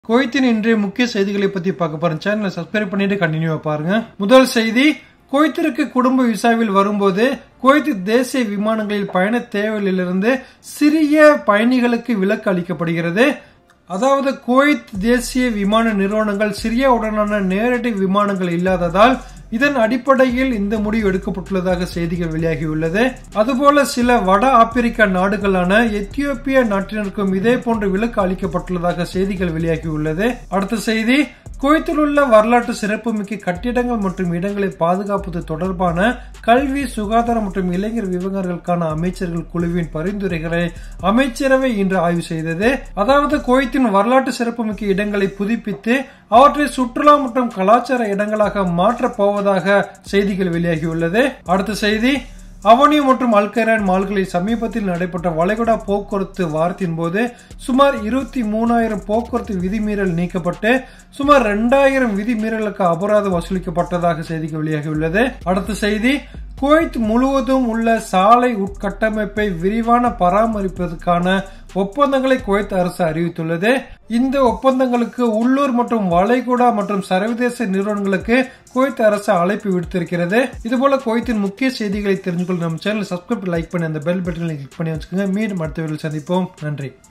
குவைத்தின் இன்றைய முக்கிய செய்திகளை பத்தி பார்க்க போறேன் சேனலை சப்ஸ்கிரைப் பண்ணிட்டு கண்டினியூவா பாருங்க முதல் செய்தி குவைத்திற்கு குடும்ப விசாவில் வரும்போது குவைத் தேசிய விமானங்களில் பயண தேவையிலிருந்து சிறிய பயணிகளுக்கு விலக்கு அளிக்கப்படுகிறது அதாவது குவைத் தேசிய விமான நிறுவனங்கள் சிரியாவுடனான நேரடி விமானங்கள் இல்லாததால் இதன் அடிப்படையில் இந்த முடிவு எடுக்கப்பட்டுள்ளதாக செய்திகள் வெளியாகியுள்ளது அதுபோல சில வட ஆப்பிரிக்க நாடுகளான எத்தியோப்பிய நாட்டினருக்கும் இதே போன்ற விலக்கு அளிக்கப்பட்டுள்ளதாக செய்திகள் வெளியாகியுள்ளது அடுத்த செய்தி குவைத்தில் உள்ள வரலாற்று சிறப்புமிக்க கட்டிடங்கள் மற்றும் இடங்களை பாதுகாப்பது தொடர்பான கல்வி சுகாதாரம் மற்றும் இளைஞர் விவகாரங்களுக்கான அமைச்சர்கள் குழுவின் பரிந்துரைகளை அமைச்சரவை இன்று ஆய்வு செய்தது அதாவது குவைத்தின் வரலாற்று சிறப்புமிக்க இடங்களை புதுப்பித்து அவற்றை சுற்றுலா மற்றும் கலாச்சார இடங்களாக மாற்றப் போவதாக செய்திகள் வெளியாகியுள்ளது அடுத்த செய்தி அவனியோ மற்றும் அல்கைரான் மால்களில் சமீபத்தில் நடைபெற்ற வளைகுடா போக்குவரத்து வாரத்தின் போது சுமார் இருபத்தி மூணாயிரம் போக்குவரத்து விதிமீறல் நீக்கப்பட்டு சுமார் இரண்டாயிரம் விதிமீறலுக்கு அபராதம் வசூலிக்கப்பட்டதாக செய்திகள் வெளியாகியுள்ளது அடுத்த செய்தி குவைத் முழுவதும் உள்ள சாலை உட்கட்டமைப்பை விரிவான பராமரிப்பதற்கான ஒப்பந்தங்களை குவைத் அரசு அறிவித்துள்ளது இந்த ஒப்பந்தங்களுக்கு உள்ளூர் மற்றும் வளைகுடா மற்றும் சர்வதேச நிறுவனங்களுக்கு குவைத் அரசு அழைப்பு விடுத்திருக்கிறது இதுபோல குவைத்தின் முக்கிய செய்திகளை தெரிஞ்சு கொள்ள நம்ம சேனல் சப்ஸ்கிரைப் லைக் பண்ணி அந்த பெல் பட்டனை கிளிக் பண்ணி வச்சுக்கோங்க மீண்டும் அடுத்த வீடியோவில் சந்திப்போம் நன்றி